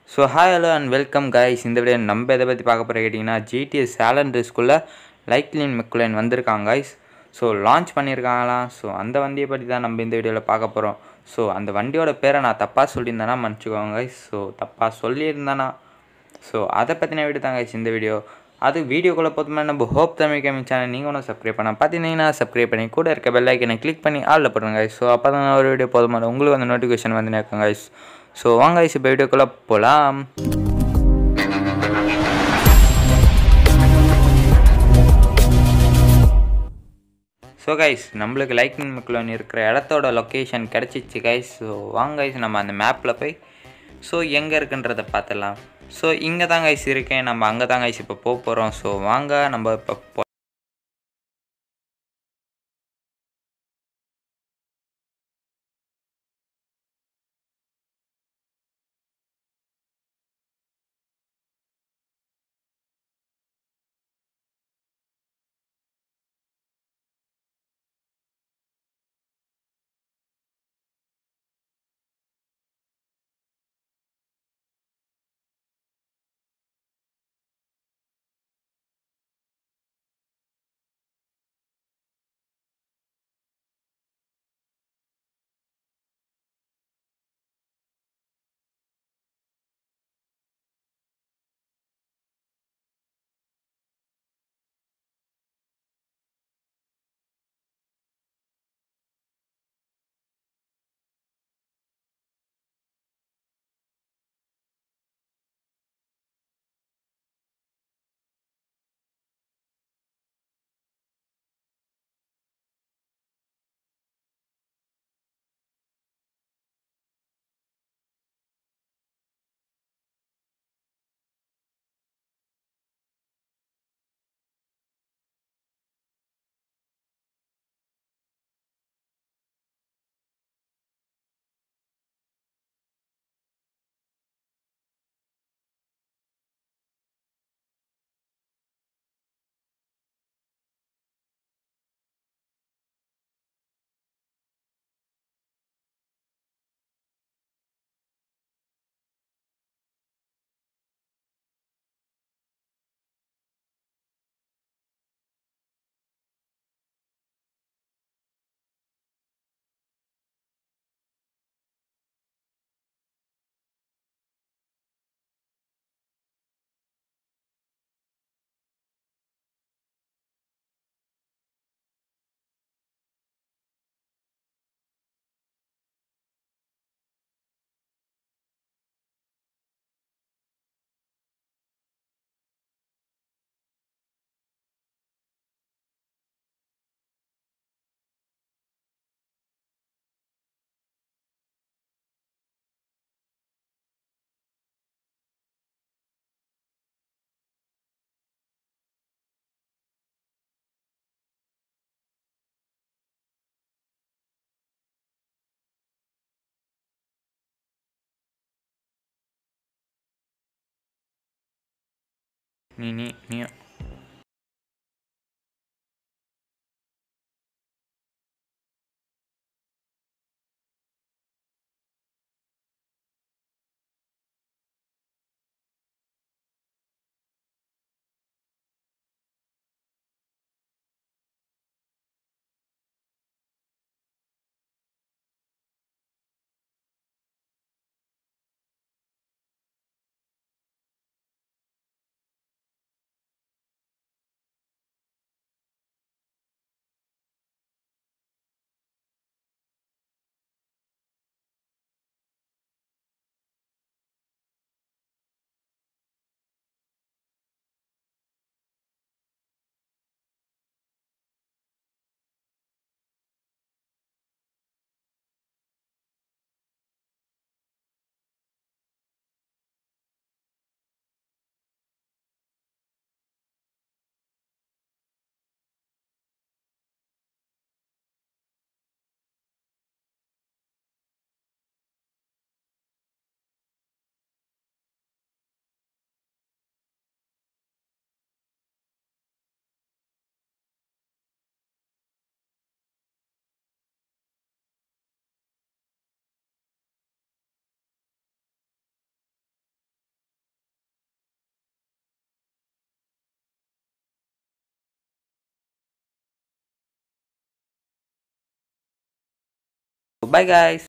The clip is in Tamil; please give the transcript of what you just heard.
so hi hello and welcome guys இந்த வீடியோ நம்ம எதை பற்றி பார்க்க போகிற கேட்டிங்கன்னா ஜிடிஎஸ் சேலண்ட்ரிஸ்குள்ளே லைக்லின் மெக்குலைன் வந்திருக்காங்க கைஸ் ஸோ லான்ச் பண்ணியிருக்காங்களாம் ஸோ அந்த வண்டியை பற்றி தான் நம்ம இந்த வீடியோவில் பார்க்க போகிறோம் ஸோ அந்த வண்டியோட பேரை நான் தப்பாக சொல்லியிருந்தேன்னா மன்னிச்சுக்கோங்க கைஸ் ஸோ தப்பாக சொல்லியிருந்தேன்னா ஸோ அதை பற்றின வீடியோ தான் கைஸ் இந்த வீடியோ அது வீடியோக்குள்ளே போதுமே நம்ம ஹோப் தமிழ் கேமிங் சேனல் நீங்கள் ஒன்றும் சப்ஸ்கிரைப் பண்ண பார்த்தீங்கன்னா சப்ஸ்கிரைப் பண்ணி கூட இருக்க பெல் ஐக்கனை கிளிக் பண்ணி ஆளில் போடுங்க கைஸ் ஸோ அப்போ தான் ஒரு வீடியோ போதுமான உங்களுக்கு அந்த நோட்டிஃபிகேஷன் வந்து நிற்கும் கைஸ் ஸோ வாங்க கைஸ் இப்போ வீடியோக்குள்ளே போகலாம் ஸோ கைஸ் நம்மளுக்கு லைக்னிங் மக்களோன் இருக்கிற இடத்தோட லொக்கேஷன் கிடச்சிச்சு கைஸ் ஸோ வாங்க கைஸ் நம்ம அந்த மேப்பில் போய் ஸோ எங்கே இருக்குன்றதை பார்த்துடலாம் ஸோ இங்கே தான் கைஸ் இருக்கேன் நம்ம அங்கே தான் கைஸ் இப்போ போக போகிறோம் ஸோ வாங்க நம்ம இப்போ போ நீ நீ நீ பை guys